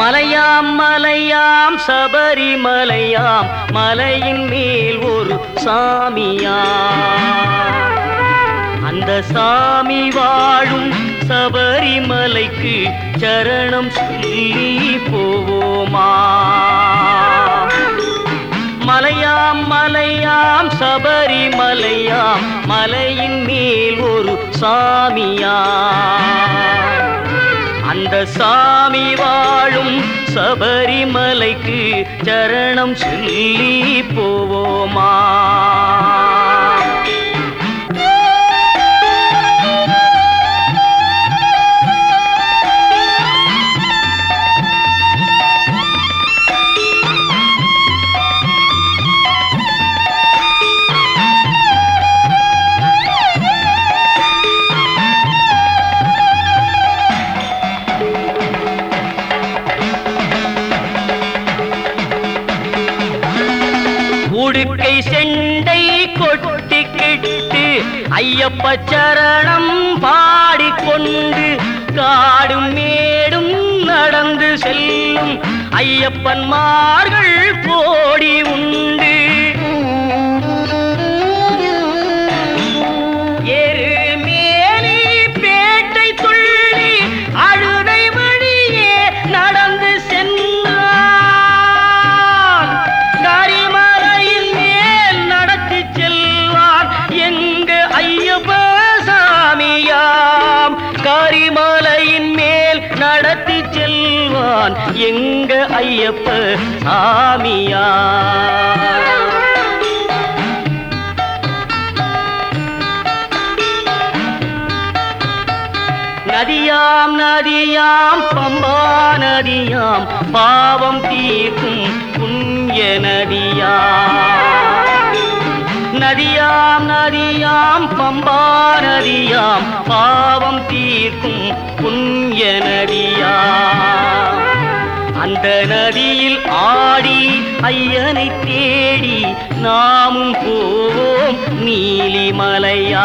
மலையாம் மலையாம் சபரிமலையாம் மலையின் மேல் ஒரு சாமியாம் அந்த சாமி வாழும் சபரிமலைக்கு சரணம் சொல்லி போவோமா மலையாம் மலையாம் சபரிமலையாம் மலையின் மேல் ஒரு சாமியாம் அந்த சாமி வாழும் சபரிமலைக்கு சரணம் சொல்லி போவோமா உடுக்கை செண்டை கொட்டிக்கிட்டு ஐயப்ப சரணம் பாடிக்கொண்டு காடும் மேடும் நடந்து செல்லும் ஐயப்பன்மார்கள் கோடி உண்டு எருமேலி பேட்டை துள்ளி அழுதை வழியே நடந்து சென்றான் கரிமலையின் மேல் நடத்தி செல்வான் எங்க ஐயப்ப சாமியாம் கரிமலையின் மேல் நடத்தி செல்வான் எங்க ஐயப்ப சாமியாம் நதியாம் நதியாம் பம்பா நதியாம் பாவம் தீர்க்கும் புண்ணிய நதியாம் நதியாம் நதியாம் பம்பா நதியாம் பாவம் தீர்க்கும் புண்ணிய நதியாம் அந்த நதியில் ஆடி ஐயனை தேடி நாமும் போவோம் நீலிமலையா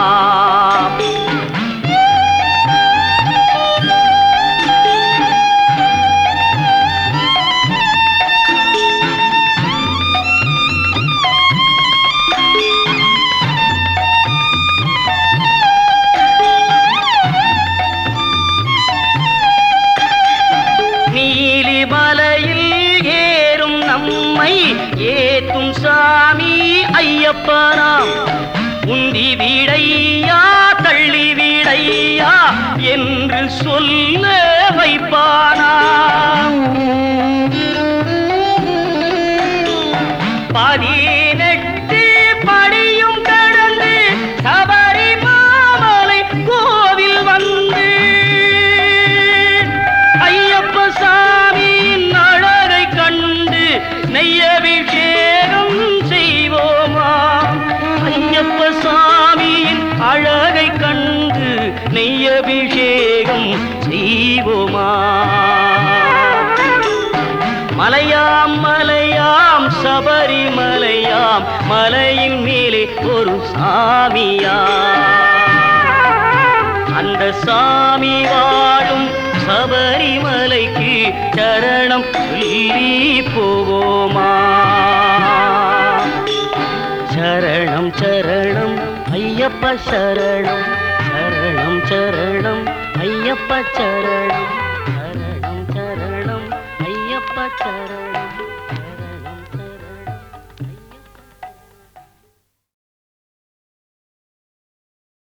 நீலிமலையில் ஏறும் நம்மை ஏத்தும் சாமி ஐயப்பனாம் உந்தி வீடையா தள்ளி வீடையா என்று சொல்ல வைப்பானாம் பதினெட்டு படியும் கடந்து சபரிமாமலை கோவில் வந்து ஐயப்ப சாமியின் அழகை கண்டு நெய்யபிஷேகம் செய்வோமா ஐயப்ப சாமியின் அழகை கண்டு நெய்யபிஷேகம் செய்வோமா மலையாம் மலையாம் சபரிமலையாம் மலையின் மேலே ஒரு சாமியா அந்த சாமி வாழும் சபரிமலைக்கு சரணம் சொல்லி போவோமா சரணம் சரணம் ஐயப்ப சரணம் சரணம் சரணம் ஐயப்ப சரணம்